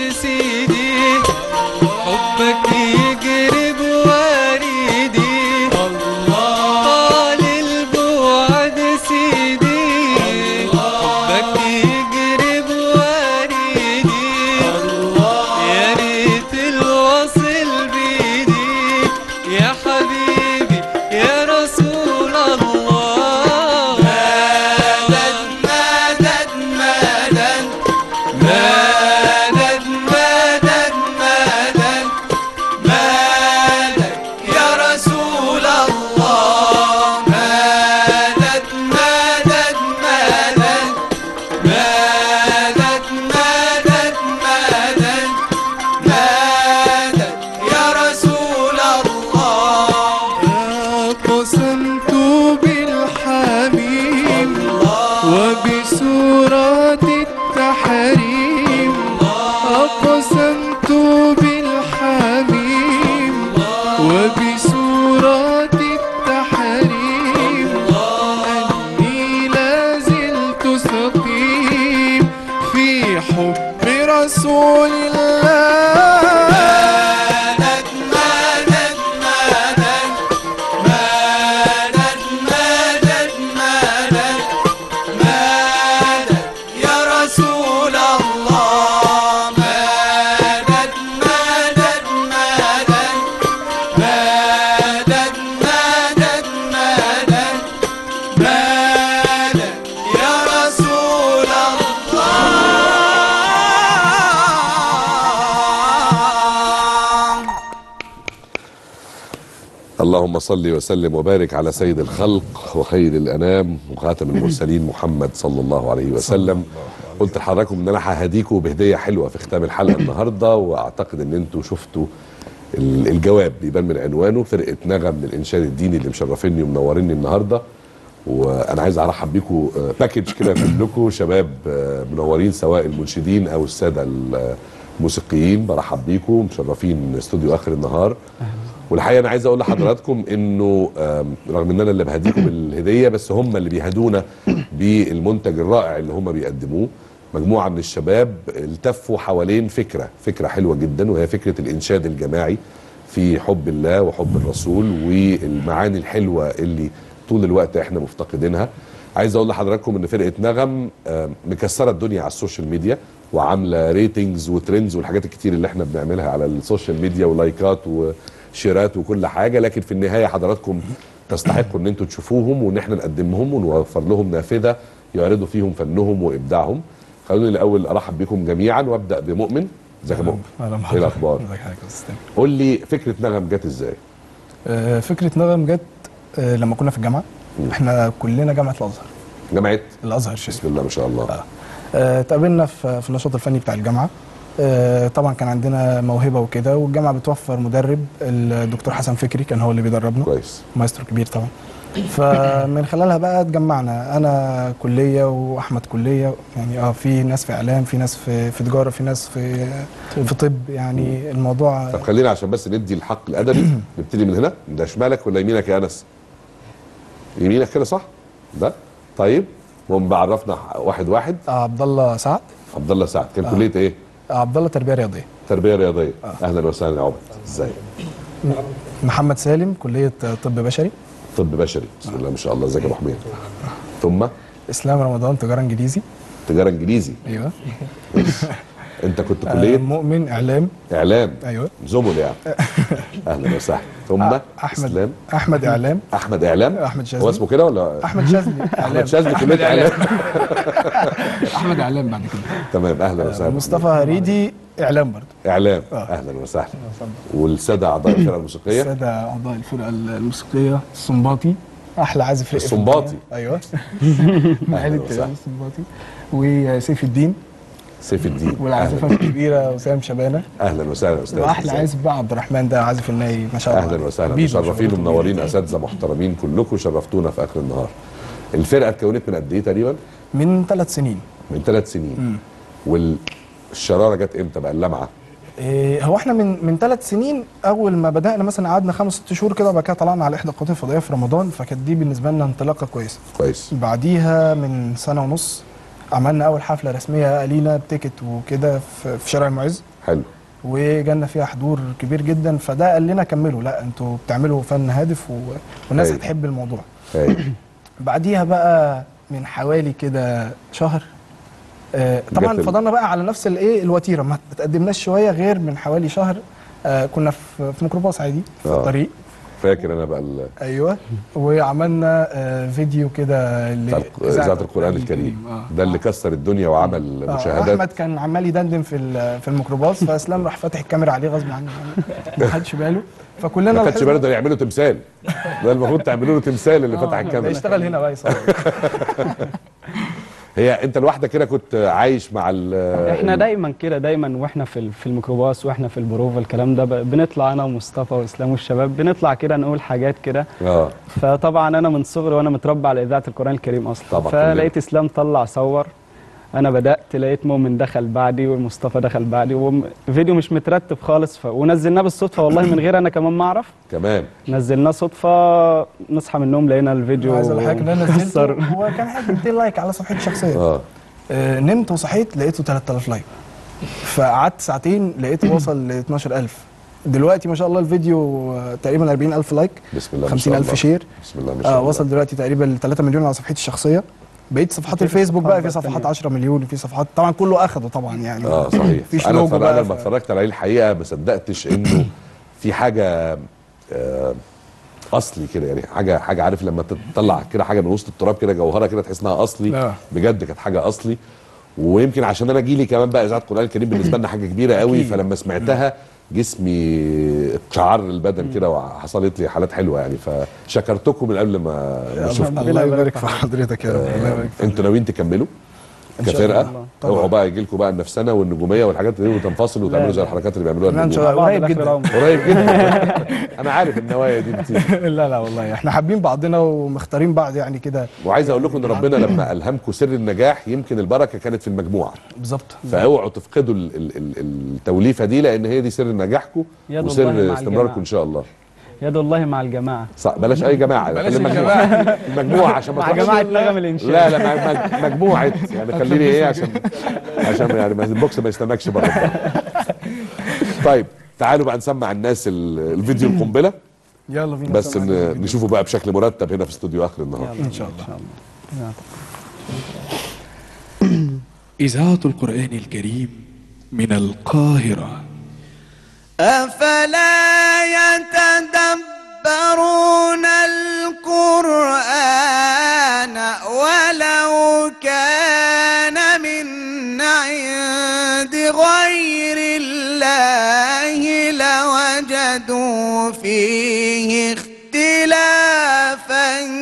سيدي حبك يجري بوالدي طال البعد سيدي حبك يجري بوالدي يا ريت الوصل بيدي يا حبيبي يا رسول الله مدد مدد مدد مدد مدد مدد مدد يا رسول الله مدد مدد مدد مدد مدد مدد مدد يا رسول الله قسمت بالحميم وبسورة التحريم أقسمت بالحميم وبسورة التحريم أني لازلت سقيم في حب رسول الله مدد مدد مدد مدد مدد مدد مدد يا رسول الله مدد مدد مدد مدد مدد مدد مدد يا رسول الله اللهم صل وسلم وبارك على سيد الخلق وخير الانام وخاتم المرسلين محمد صلى الله عليه وسلم قلت لحضراتكم ان انا ههديكم بهديه حلوه في ختام الحلقه النهارده واعتقد ان انتوا شفتوا ال- الجواب بيبان من عنوانه فرقه نغم للانشاد الديني اللي مشرفيني ومنوريني النهارده وانا عايز ارحب بيكم آه، باكج كده كلكم شباب آه، منورين سواء المنشدين او الساده الموسيقيين برحب بيكم مشرفين استوديو اخر النهار والحقيقه انا عايز اقول لحضراتكم انه آم، رغم ان انا اللي بهديكم الهديه بس هم اللي بيهدونا بالمنتج الرائع اللي هم بيقدموه مجموعه من الشباب التفوا حوالين فكره فكره حلوه جدا وهي فكره الانشاد الجماعي في حب الله وحب الرسول والمعاني الحلوه اللي طول الوقت احنا مفتقدينها عايز اقول لحضراتكم ان فرقه نغم آم، مكسره الدنيا على السوشيال ميديا وعامله ريتنجز وترندز والحاجات الكتير اللي احنا بنعملها على السوشيال ميديا ولايكات وشيرات وكل حاجه لكن في النهايه حضراتكم تستحقوا ان انتوا تشوفوهم وان احنا نقدمهم ونوفر لهم نافذه يعرضوا فيهم فنهم وابداعهم خلوني الاول ارحب بكم جميعا وابدا بمؤمن ازيك يا مؤمن اهلا ايه بحضرتك الاخبار ازيك حضرتك يا أستاذ تامر؟ قول لي فكره نغم جت ازاي آه، فكره نغم جت آه، لما كنا في الجامعه احنا كلنا جامعه الازهر جامعه الازهر الشريف بسم الله ما شاء الله آه. آه، اتقابلنا في في النشاط الفني بتاع الجامعه آه، طبعا كان عندنا موهبه وكده والجامعه بتوفر مدرب الدكتور حسن فكري كان هو اللي بيدربنا كويس مايسترو كبير طبعا فمن خلالها بقى اتجمعنا انا كليه واحمد كليه يعني اه في ناس في اعلام في ناس في في تجاره في ناس في في طب يعني الموضوع طب خلينا عشان بس ندي الحق الادبي نبتدي من هنا ده شمالك ولا يمينك يا انس يمينك كده صح ده طيب وهم بعرفنا واحد واحد آه، عبد الله سعد عبد الله سعد كان كليه ايه آه، عبد الله تربيه رياضيه تربيه رياضيه اهلا وسهلا يا عمر ازاي محمد سالم كليه طب بشري طب بشري بسم الله ما شاء الله ازيك يا ابو حميد ثم اسلام رمضان تجاره انجليزي تجاره انجليزي ايوه انت كنت آه، كليه مؤمن اعلام اعلام ايوه زمل يعني اهلا وسهلا ثم آه، احمد اسلام احمد اعلام احمد اعلام أحمد شاذلي. هو اسمه كده ولا احمد شاذلي احمد شاذلي كليه اعلام احمد اعلام بعد كده تمام اهلا وسهلا مصطفى هريدي اعلام برضه اعلام آه. اهلا وسهلا والساده اعضاء الفرقه الموسيقيه الساده اعضاء الفرقه الموسيقيه السنباطي احلى عازف رق في السنباطي. الدنيا. ايوه أهلاً معالي وسهلاً. السنباطي وسيف الدين سيف الدين والعازفه أهلاً. الكبيره وسام شبانه اهلا وسهلا استاذ واحلى إزاي؟ عازف بقى عبد الرحمن ده عازف الناي ما شاء الله اهلا وسهلا حبيبي مشرفين وشرفته ومنورين بيه. اساتذه محترمين كلكم شرفتونا في اخر النهار الفرقه اتكونت من قد ايه تقريبا من ثلاث سنين من ثلاث سنين والشراره جت امتى بقى اللمعه إيه هو احنا من من ثلاث سنين اول ما بدانا مثلا قعدنا خمس ست شهور كده وبعد كده طلعنا على احدى القنوات الفضائيه في رمضان فكانت دي بالنسبه لنا انطلاقه كويسه كويس بعديها من سنه ونص عملنا اول حفله رسميه لينا بتيكت وكده في في شارع المعز حلو وجالنا فيها حضور كبير جدا فده قال لنا كملوا لا انتوا بتعملوا فن هادف و... والناس أيوة. هتحب الموضوع هايل بعديها بقى من حوالي كده شهر آه طبعا جت ال- فضلنا بقى على نفس الايه الوتيره ما تقدمناش شويه غير من حوالي شهر آه كنا في في ميكروباص عادي في آه. الطريق فاكر انا بقى ال- ايوه وعملنا آه فيديو كده ل- بتاع الق- اذاعه القران الكريم آه. ده اللي كسر الدنيا وعمل آه، مشاهدات احمد كان عمال يدندن في ال- في الميكروباص فاسلام راح فاتح الكاميرا عليه غصب عنه يعني ما خدش باله فكلنا ما خدش لاحظنا- باله ده يعملوا تمثال ده المفروض تعملوا له تمثال اللي فتح ده الكاميرا يشتغل هنا بقى يصور هي انت لوحدك كده كنت عايش مع ال احنا ال- دايما كده دايما واحنا في ال- في الميكروباص واحنا في البروفا الكلام ده ب- بنطلع انا ومصطفى واسلام والشباب بنطلع كده نقول حاجات كده اه فطبعا انا من صغري وانا متربى على اذاعه القران الكريم اصلا طبعا كلنا. فلقيت اسلام طلع صور انا بدات لقيت مؤمن دخل بعدي والمصطفى دخل بعدي وفيديو مش مترتب خالص ف... ونزلناه بالصدفه والله من غير انا كمان ما اعرف كمان نزلناه صدفه نصحى من النوم لقينا الفيديو عايز اقول لحضرتك ان انا نزلته كسر. هو كان حاجه 200 لايك على صفحتي الشخصيه اه آه نمت وصحيت لقيته 3000 لايك فقعدت ساعتين لقيته وصل ل 12000 دلوقتي ما شاء الله الفيديو آه، تقريبا 40000 لايك بسم الله ما شاء 50000 الله. شير بسم الله ما شاء آه الله وصل دلوقتي تقريبا ل 3 مليون على صفحتي الشخصيه بقيت صفحات الفيسبوك بقى في صفحات 10 مليون في صفحات طبعا كله اخده طبعا يعني اه صحيح مفيش انا لوجو اتفرج- بقى انا لما ف- اتفرجت عليه الحقيقه ما صدقتش انه في حاجه آه اصلي كده يعني حاجه حاجه عارف لما تطلع كده حاجه من وسط التراب كده جوهره كده تحس انها اصلي آه. بجد كانت حاجه اصلي ويمكن عشان انا جيلي كمان بقى اذاعه القران الكريم بالنسبه لنا حاجه كبيره قوي أكيد. فلما سمعتها جسمي اتشعر البدن كده وحصلت لي حالات حلوه يعني فشكرتكم من قبل ما ما اشوفكم الله يبارك في حضرتك يا رب الله يبارك في انتوا ناويين تكملوا إن شاء كفرقه الله. طبعا. اوعوا بقى يجي لكم بقى النفسنه والنجوميه والحاجات دي وتنفصلوا وتعملوا زي الحركات اللي بيعملوها لا، إن النجوم شاء الله. مع بعض قريب لآخر جدا. العمر. قريب جدا انا عارف النوايا دي بتيجي لا لا والله احنا حابين بعضنا ومختارين بعض يعني كده وعايز اقول لكم ان ربنا لما الهمكم سر النجاح يمكن البركه كانت في المجموعه بالظبط فاوعوا تفقدوا ال- ال- ال- التوليفه دي لان هي دي سر نجاحكم يد الله وسر مع استمراركم الجماعة. ان شاء الله يد الله مع الجماعه صح بلاش اي جماعه بلاش خلي الجماعة. المجموعه المجموعه عشان ما مع تروحش- جماعه نغم الانشاء لا لا مع- مع- مجموعه يعني خليني ايه عشان عشان يعني ما- البوكس ما يستناكش بره طيب تعالوا بقى نسمع الناس ال- الفيديو القنبله يلا بينا بس نسمع ن- الفيديو. نشوفه بقى بشكل مرتب هنا في استوديو اخر النهار يلا إن شاء الله. يلا. إذاعة القرآن الكريم من القاهرة أفلا يتدبرون القرآن ولو كان من عند غير الله لوجدوا فيه اختلافا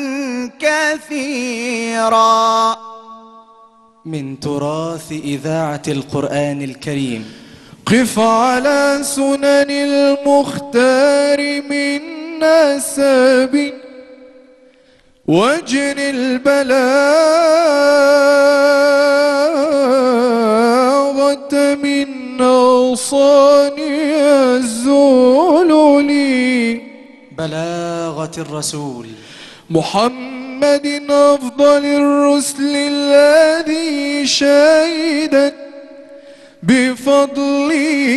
كثيرا من تراث إذاعة القرآن الكريم قف على سنن المختار من نسب واجن البلاغة من أوصان الزلل بلاغة الرسول محمد أفضل الرسل الذي شهدت بفضل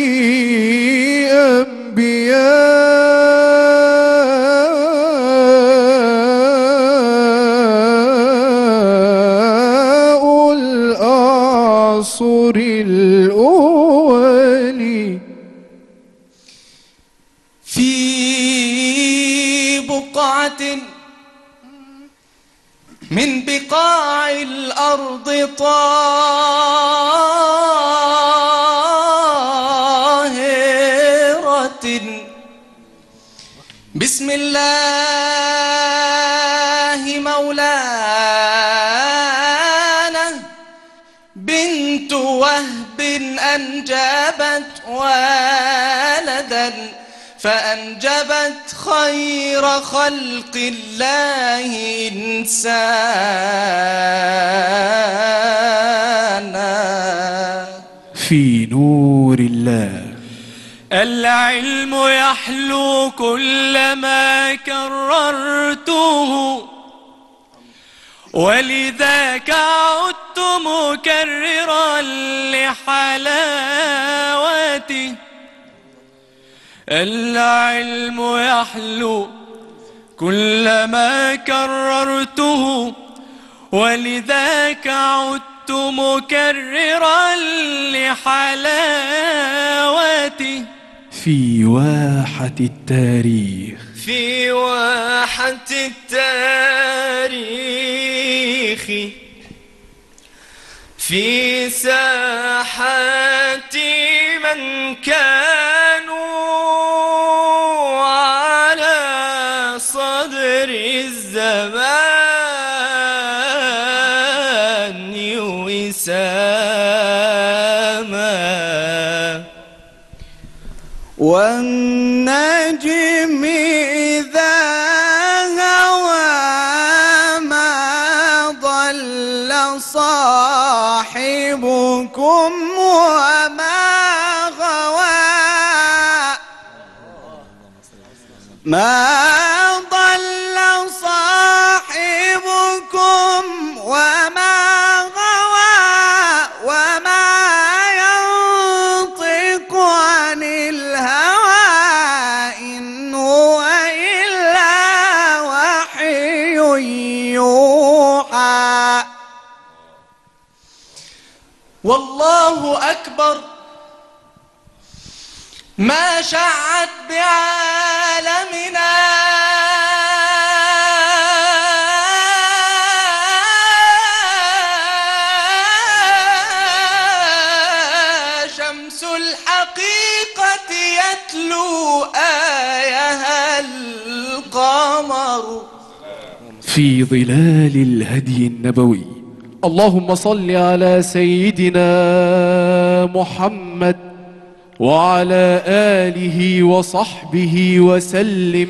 أنبياء الأعصر الأول في بقعة من بقاع الأرض طاهرة بسم الله مولانا بنت وهب أنجبت ولدا فأنجبت خير خلق الله إنسانا في نور الله العلم يحلو كلما كررته ولذاك عدت مكررا لحلاوة السماوات العلم يحلو كلما كررته ولذاك عدت مكررا لحلاوته في واحة التاريخ في واحة التاريخ في ساحات من كانوا على صدر الزمان وساما والنجم إذا هوى ما ضل صاحبكم وما غوى ما ضل صاحبكم وما غوى وما ينطق عن الهوى إن هو إلا وحي يوحى والله أكبر ما شعت بعالمنا شمس الحقيقة يتلو آيها القمر في ظلال الهدي النبوي اللهم صل على سيدنا محمد وعلى آله وصحبه وسلم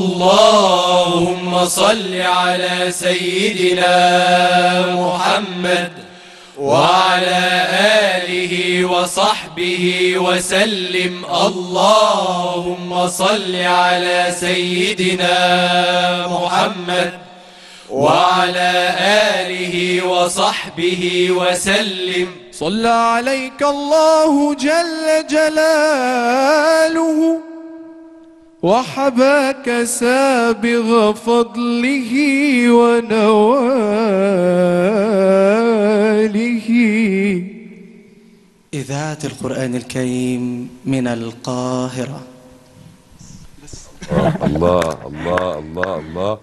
اللهم صل على سيدنا محمد وعلى آله وصحبه وسلم اللهم صل على سيدنا محمد وعلى آله وصحبه وسلم صلى عليك الله جل جلاله وحباك سابغ فضله ونواله إذاعة القرآن الكريم من القاهرة الله الله الله الله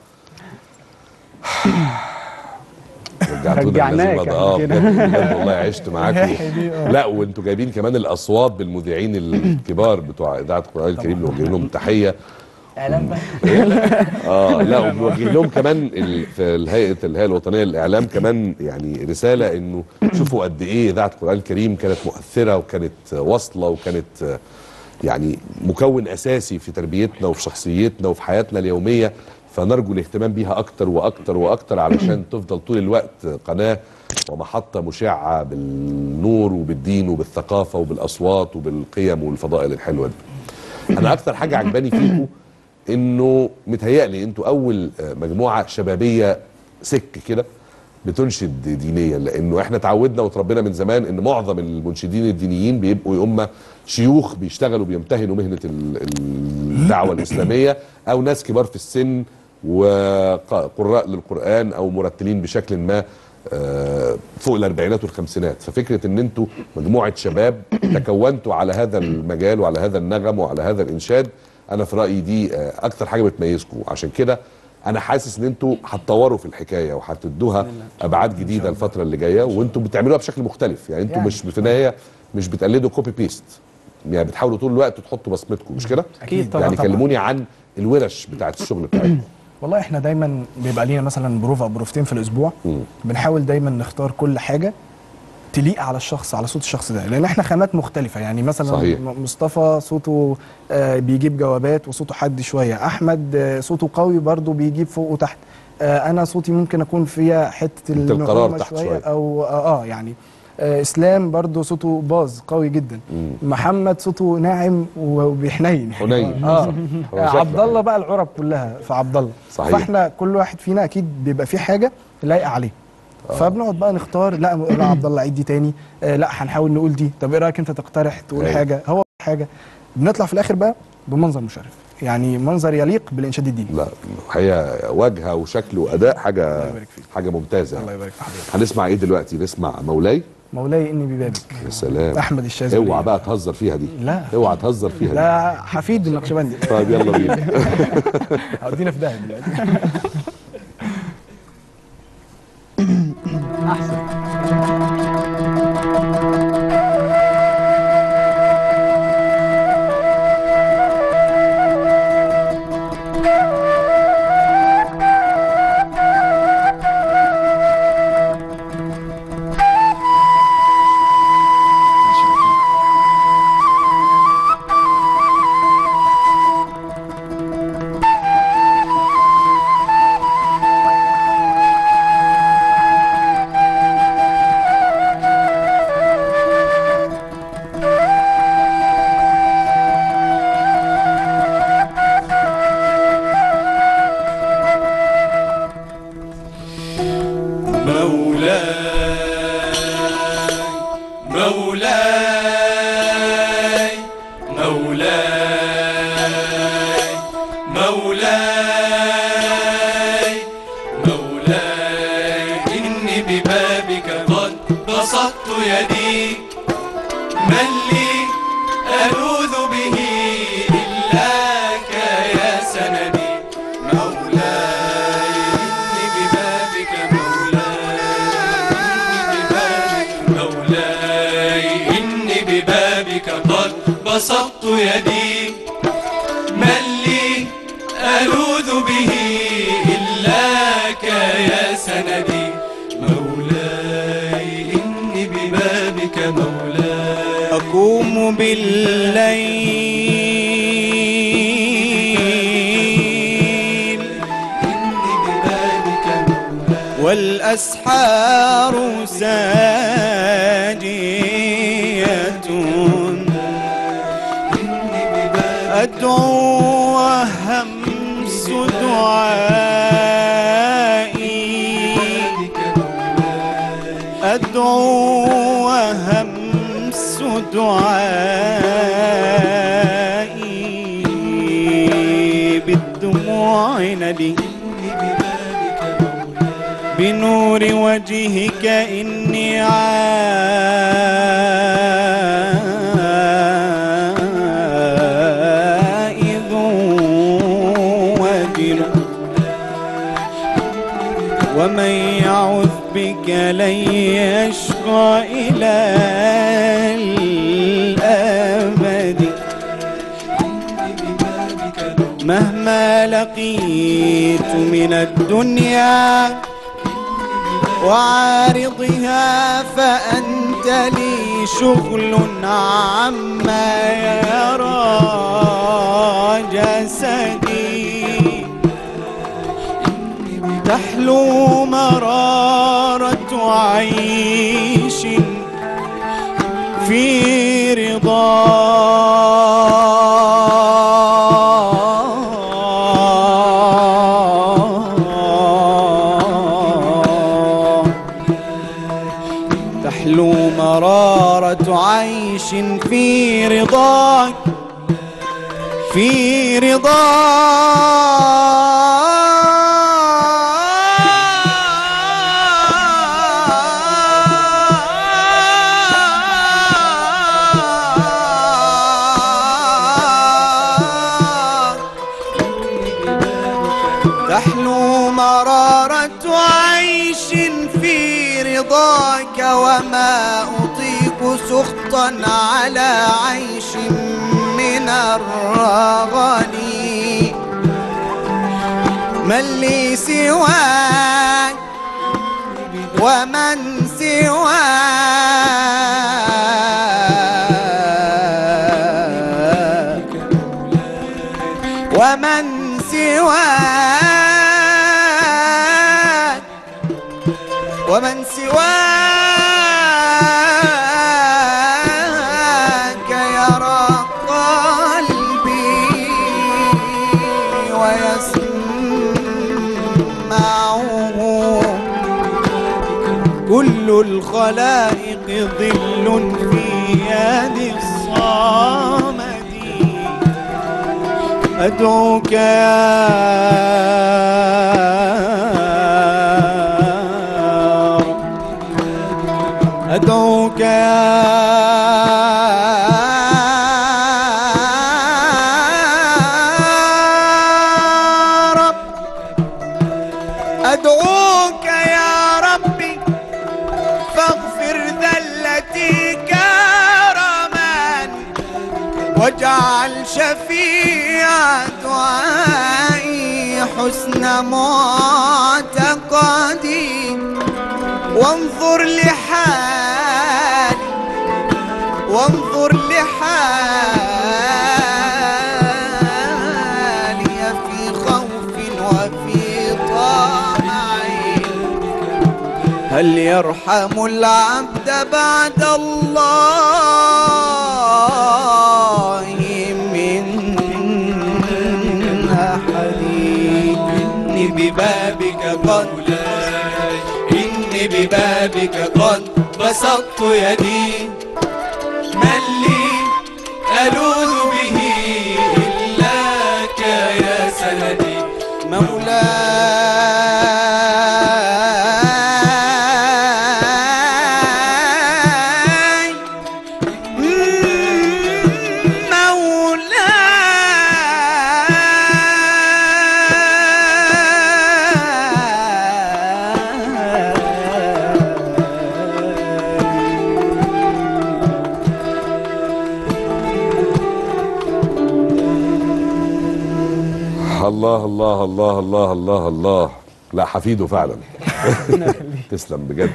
رجعتونا رجعناك لازم اه قبل بجد كده. بجد والله عشت معاكم الناحية دي، آه. لا وانتوا جايبين كمان الاصوات بالمذيعين الكبار بتوع اذاعه القران الكريم نوجه لهم تحيه إعلان بقى اه لا وبنوجه لهم كمان ال- في الهيئه الهيئه الوطنيه للاعلام كمان يعني رساله انه شوفوا قد ايه اذاعه القران الكريم كانت مؤثره وكانت واصله وكانت آه، يعني مكون اساسي في تربيتنا وفي شخصيتنا وفي حياتنا اليوميه فنرجو الاهتمام بيها اكتر واكتر واكتر علشان تفضل طول الوقت قناه ومحطه مشعه بالنور وبالدين وبالثقافه وبالاصوات وبالقيم والفضائل الحلوه دي. انا اكتر حاجه عجباني فيكم انه متهيألي انتوا اول آه، مجموعه شبابيه سك كده بتنشد دينيا لانه احنا اتعودنا وتربينا من زمان ان معظم المنشدين الدينيين بيبقوا يا اما شيوخ بيشتغلوا بيمتهنوا مهنه ال- الدعوه الاسلاميه او ناس كبار في السن وقراء للقران او مرتلين بشكل ما آه، فوق الاربعينات والخمسينات ففكره ان انتوا مجموعه شباب تكونتوا على هذا المجال وعلى هذا النغم وعلى هذا الانشاد انا في رايي دي آه، اكتر حاجه بتميزكم عشان كده انا حاسس ان انتوا هتطوروا في الحكايه وهتدوها ابعاد جديده الفتره اللي جايه وانتوا بتعملوها بشكل مختلف يعني انتوا يعني. مش في النهايه مش بتقلدوا كوبي بيست يعني بتحاولوا طول الوقت تحطوا بصمتكم مش كده أكيد طبعا يعني طبعا. كلموني عن الورش بتاعت الشغل بتاعتكم والله احنا دايما بيبقى لينا مثلا بروفة او بروفتين في الاسبوع مم. بنحاول دايما نختار كل حاجه تليق على الشخص على صوت الشخص ده لان احنا خامات مختلفه يعني مثلا صحيح. م- مصطفى صوته آه، بيجيب جوابات وصوته حد شويه احمد آه، صوته قوي برضه بيجيب فوق وتحت آه، انا صوتي ممكن اكون فيها حته انت القرار النعومة تحت شوية. او اه آه، يعني آه، اسلام برضه صوته باظ قوي جدا مم. محمد صوته ناعم وبيحنين حنين. اه هو آه، شكله عبد الله حلو. بقى العرب كلها في عبد الله صحيح. فاحنا كل واحد فينا اكيد بيبقى فيه حاجه لايقه عليه فبنقعد بقى نختار لا لا عبد الله عيد دي تاني آه لا هنحاول نقول دي طب ايه رايك انت تقترح تقول أيوة. حاجه هو حاجه بنطلع في الاخر بقى بمنظر مشرف يعني منظر يليق بالانشاد الديني لا هي واجهه وشكل واداء حاجه يبارك فيك. حاجه ممتازه الله يبارك في حضرتك هنسمع ايه دلوقتي نسمع مولاي مولاي اني ببابك يا سلام احمد الشاذلي اوعى بقى تهزر فيها دي لا. اوعى تهزر فيها دي ده حفيد النقشبندي طيب يلا بينا هودينا في داهيه دلوقتي مولاي مولاي مولاي مولاي إني ببابك قد بسطت يدي من لي ألوذ به إلاك يا سندي مولاي إني ببابك مولاي مولاي إني ببابك قد بسطت يدي من لي ألوذ به إلاك يا سندي مولاي إني ببابك مولاي أقوم بالليل إني ببابك مولاي والأسحار ساجية إني ببابك أدعو وهمس دعائي أدعو وهمس دعائي بالدموع ندي بنور وجهك إني عائذ وجل ومن يعوذ بك لن يشقى إلى الأبد مهما لقيت من الدنيا وعارضها فأنت لي شغل عما يرى جسدي تحلو مرارة عيش في رضا تحلو مرارة عيش في رضاك في رضاك تحلو مرارة عيش في رضاك وما أطيق سخطا على عيش من الرغد من لي سواك ومن سواك ومن سواك ومن سواك يرى قلبي ويسمعه كل الخلائق ظل في يد الصامد أدعوك يا رب أدعوك يا رب أدعوك يا ربي فاغفر ذلتي كرما واجعل شفيع دعائي حسن معتقدي وانظر لحالي وانظر لحالي في خوف وفي طمع هل يرحم العبد بعد الله من أحد إني ببابك قد إني ببابك قد بسطت يدي من لي ألوذ به إلاك يا سندي مولاي الله الله الله الله الله الله لا حفيده فعلا تسلم بجد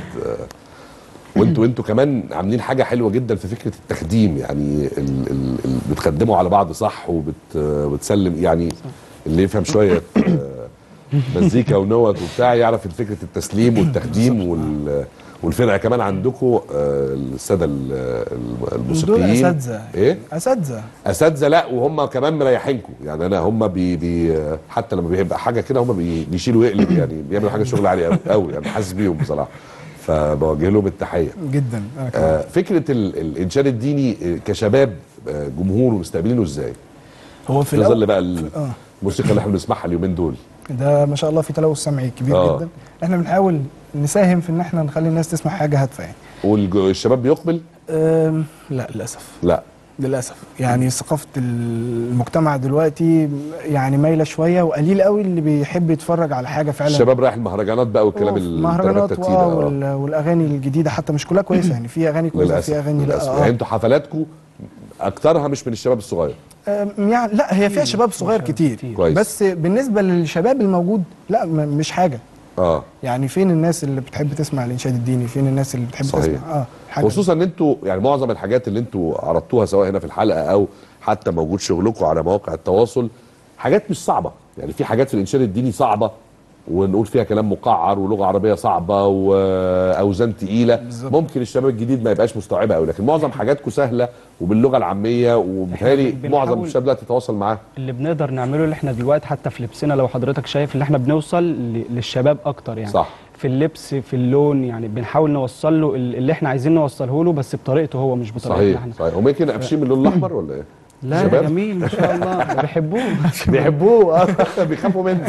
وانتوا انتوا كمان عاملين حاجه حلوه جدا في فكره التخديم يعني ال ال ال بتخدموا على بعض صح وبتسلم يعني اللي يفهم شويه آه، مزيكا ونوت وبتاع يعرف فكره التسليم والتخديم وال والفرقه كمان عندكم الساده ال- ال- دول الموسيقيين اساتذه ايه اساتذه اساتذه لا وهم كمان مريحينكم يعني انا هم بي بي حتى لما بيبقى حاجه كده هم بي بيشيلوا يقلب يعني بيعملوا حاجه شغل عالي قوي قوي يعني حاسس بيهم بصراحه فبوجه لهم التحيه جدا انا كمان آه فكره ال- الانشاد الديني آه، كشباب آه، جمهور ومستقبلينه ازاي؟ هو في في ظل الأول بقى اه الموسيقى اللي احنا بنسمعها اليومين دول ده ما شاء الله في تلوث سمعي كبير آه. جدا احنا بنحاول نساهم في ان احنا نخلي الناس تسمع حاجه هادفه يعني والشباب بيقبل؟ أم، لا للاسف لا للاسف يعني ثقافه المجتمع دلوقتي يعني مايله شويه وقليل قوي اللي بيحب يتفرج على حاجه فعلا الشباب رايح المهرجانات بقى والكلام آه، ال- مهرجانات الترتيب اه ده، آه. وال- والاغاني الجديده حتى مش كلها كويسه يعني في اغاني كويسه للاسف في اغاني لا للاسف آه. يعني انتوا حفلاتكم اكترها مش من الشباب الصغير أم، يعني لا هي فيها شباب صغير كتير كويس. بس بالنسبه للشباب الموجود لا م- مش حاجه اه يعني فين الناس اللي بتحب تسمع الانشاد الديني فين الناس اللي بتحب صحيح. تسمع اه حاجه خصوصا ان انتوا يعني معظم الحاجات اللي انتوا عرضتوها سواء هنا في الحلقه او حتى موجود شغلكم على مواقع التواصل حاجات مش صعبه يعني في حاجات في الانشاد الديني صعبه ونقول فيها كلام مقعر ولغه عربيه صعبه واوزان تقيله بالظبط. ممكن الشباب الجديد ما يبقاش مستوعبها قوي لكن معظم حاجاتكم سهله وباللغه العاميه وبالتالي بنحاول- معظم الشباب لا تتواصل معاه اللي بنقدر نعمله اللي احنا دلوقتي حتى في لبسنا لو حضرتك شايف اللي احنا بنوصل ل- للشباب اكتر يعني صح في اللبس في اللون يعني بنحاول نوصل له ال- اللي احنا عايزين نوصله له بس بطريقته هو مش بطريقتنا صحيح احنا صحيح وممكن قافشين من اللون الاحمر ولا ايه؟ لا شباب؟ ده جميل ما شاء الله ده بيحبوه بيحبوه اه بيخافوا منه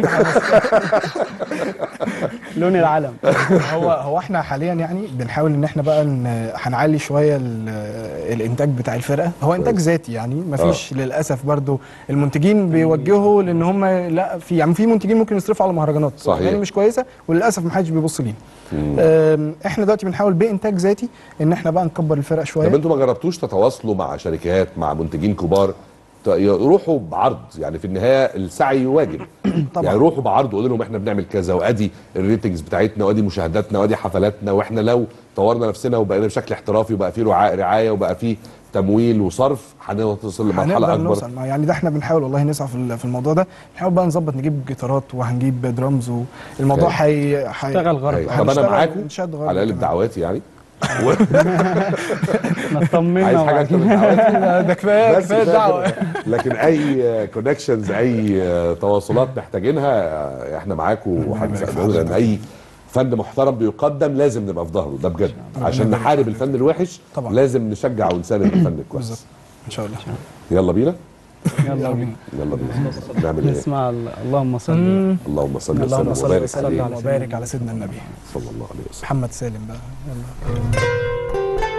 لون العلم هو هو احنا حاليا يعني بنحاول ان احنا بقى ن- هنعلي شويه ال- الانتاج بتاع الفرقه هو انتاج كويس. ذاتي يعني مفيش للاسف برضو المنتجين بيوجهوا لان هم لا في يعني في منتجين ممكن يصرفوا على مهرجانات صحيح. يعني مش كويسه وللاسف ما حدش بيبص لينا أم، احنا دلوقتي بنحاول بانتاج ذاتي ان احنا بقى نكبر الفرقه شويه طب انتوا ما جربتوش تتواصلوا مع شركات مع منتجين كبار ت- يروحوا بعرض يعني في النهايه السعي واجب طبعا. يعني روحوا بعرض وقولوا لهم احنا بنعمل كذا وادي الريتنجز بتاعتنا وادي مشاهداتنا وادي حفلاتنا واحنا لو طورنا نفسنا وبقينا بشكل احترافي وبقى في رعايه رعايه وبقى في تمويل وصرف هنوصل لمرحله هنقدر اكبر نوصل ما يعني ده احنا بنحاول والله نسعى في ال- في الموضوع ده نحاول بقى نظبط نجيب جيتارات وهنجيب درامز والموضوع اوكي. هي اشتغل غرب طيب، طب انا هنشتغل معاكم ونشد غرب على الاقل كمان. الدعوات يعني نطمنا عايز حاجه اكتر من الدعوات ده كفايه بس كفايه كفاية الدعوه كده. لكن اي كونكشنز اي آه، تواصلات محتاجينها آه، احنا معاكم وهنساعدكم لان اي فن محترم بيقدم لازم نبقى في ظهره ده بجد عشان نحارب الفن الوحش طبعا. لازم نشجع ونساند الفن الكويس بالظبط ان شاء الله يلا بينا يلا بينا يلا بينا نعمل ايه نسمع ال- اللهم صل مم. اللهم صل اللهم وسلم صل وبارك وسلم عليه وبارك على سيدنا النبي صلى الله عليه وسلم محمد سالم بقى يلا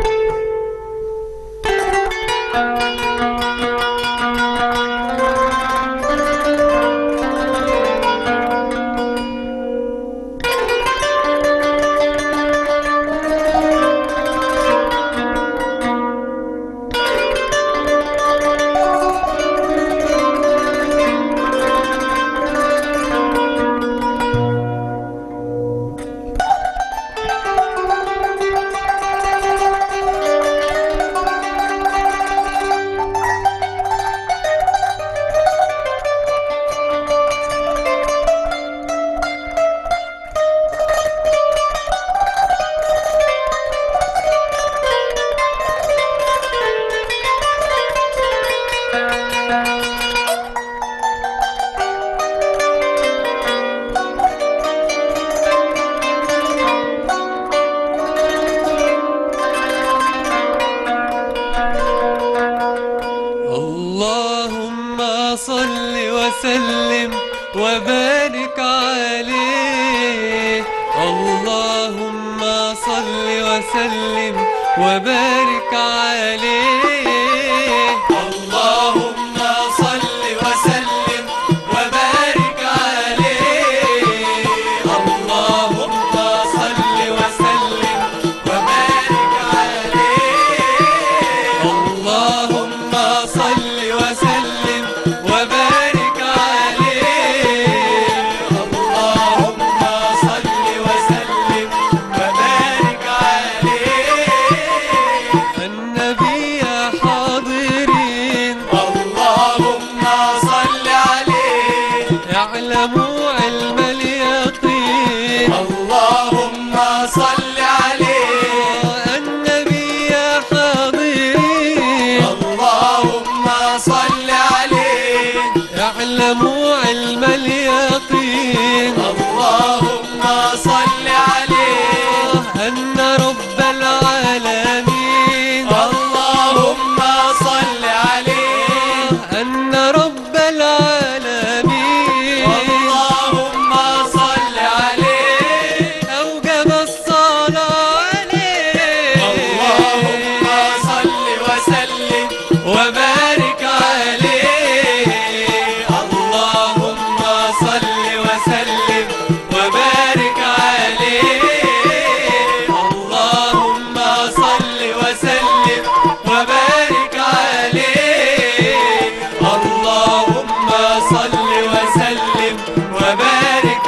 اللهم صل وسلم وبارك عليه اللهم صل وسلم وبارك عليه اللهم صل وسلم وبارك عليه اللهم صل وسلم وبارك عليه اللهم صل وسلم وبارك عليه اللهم صل وسلم وبارك عليه النبي حاضرين اللهم صل عليه اعلموا علم اليقين اللهم صل عليه النبي حاضرين اللهم صل عليه اعلموا علم اليقين اللهم صل عليه أن رب العالمين اللهم صل عليه أن رب العالمين اللهم صل عليه أوجب الصلاة عليه اللهم صل وسلم وبارك عليه اللهم صل وسلم وبارك عليه اللهم صل وسلم وبارك عليه اللهم صل وسلم وبارك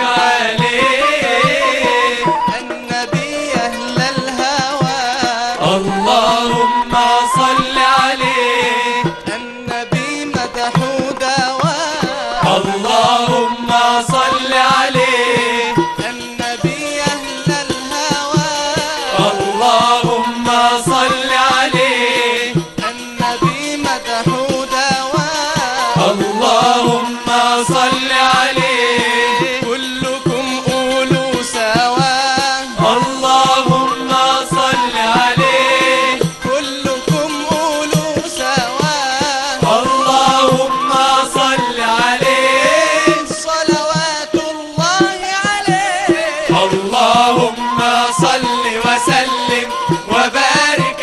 عليه النبي أهل الهوى اللهم صل عليه النبي مدحو دواء اللهم صل عليه النبي أهل الهوى اللهم صل عليه النبي مدحو دواء اللهم صل عليه كلكم قولوا سوا اللهم صل عليه كلكم قولوا سوا اللهم صل عليه صلوات الله عليه اللهم صل وسلم وبارك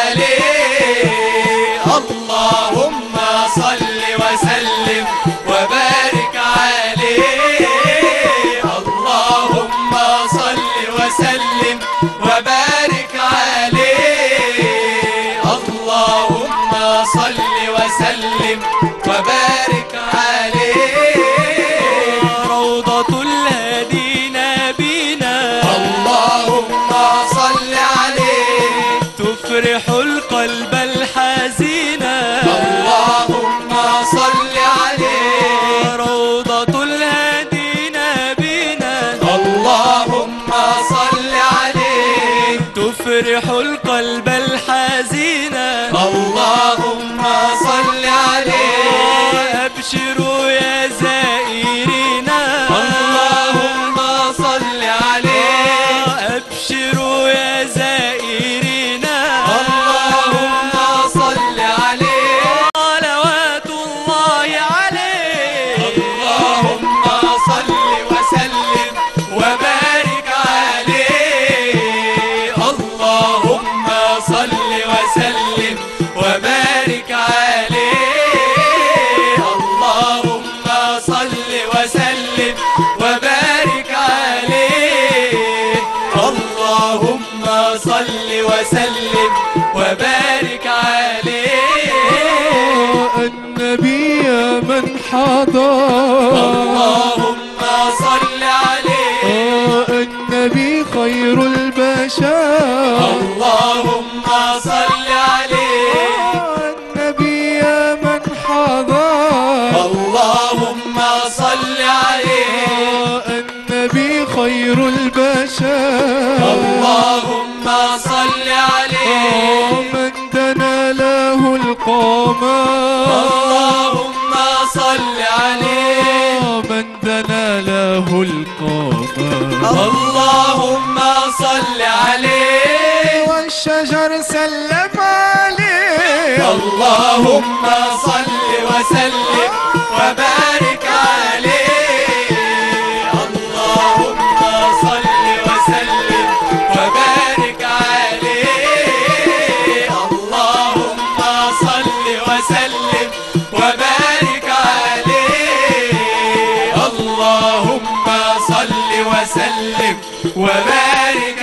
عليه اللهم صل وسلم وبارك عليه اللهم صل وسلم وبارك عليه اللهم صل وسلم وبارك عليه روضة الهادي نبينا اللهم صل عليه تفرح القلب الحزين اللهم صل عليه روضة الهادي نبينا اللهم صل عليه تفرح القلب الحزين اللهم صل عليه أبشروا يا زائرين اللهم صل عليه أبشروا يا زائرين اللهم صل عليه صلوات الله من حضر اللهم صل عليه آه، النبي خير البشر اللهم صل عليه آه، النبي يا من حضر اللهم صل عليه آه، النبي خير البشر اللهم صل عليه من دنا له القمر اللهم صل عليه من دنا له القمر اللهم صل عليه والشجر سلم عليه اللهم صل وسلم وبارك عليه اللهم صل وسلم وبارك عليه اللهم صل وسلم وبارك عليه اللهم صل وسلم وبارك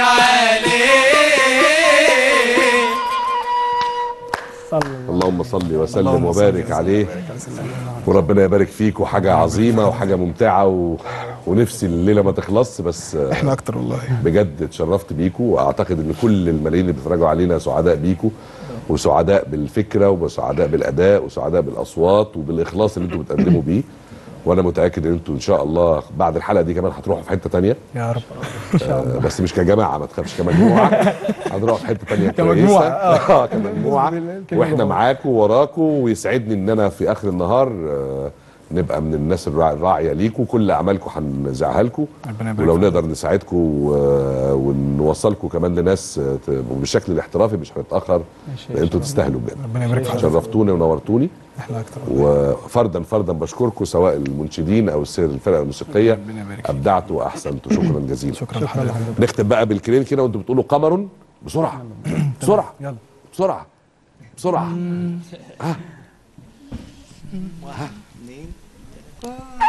عليه صلى الله اللهم صل وسلم اللهم صل وبارك وسلم عليه وربنا يبارك فيك وحاجه عظيمه وحاجه ممتعه و... ونفسي الليله ما تخلصش بس آه، احنا اكتر والله بجد اتشرفت بيكو واعتقد ان كل الملايين اللي بيتفرجوا علينا سعداء بيكو وسعداء بالفكره وسعداء بالاداء وسعداء بالاصوات وبالاخلاص اللي انتوا بتقدموا بيه وانا متاكد ان انتوا ان شاء الله بعد الحلقه دي كمان هتروحوا في حته تانية يا رب ان شاء الله آه، بس مش كجماعه ما تخافش كمجموعه هنروح في حته تانية كمجموعة، كويسة. آه. اه كمجموعه بإذن الله، الكلمة واحنا بالله. معاكم وراكم ويسعدني ان انا في اخر النهار آه، نبقى من الناس الراع- الراعيه ليكم كل اعمالكم هنذاعها لكم ربنا يبارك ولو فيك. نقدر نساعدكم و- ونوصلكم كمان لناس آه، ت- بالشكل الاحترافي مش هنتاخر لان انتوا تستاهلوا بجد ربنا يبارك فيك شرفتوني ونورتوني احنا اكتر والله. وفردا فردا بشكركم سواء المنشدين او السير الفرقه الموسيقيه ربنا يبارك فيك. ابدعتوا واحسنتوا شكرا جزيلا شكرا لحضرتك نختم بقى بالكلين كده وانتوا بتقولوا قمر بسرعه بسرعه يلا بسرعه بسرعه واحد اثنين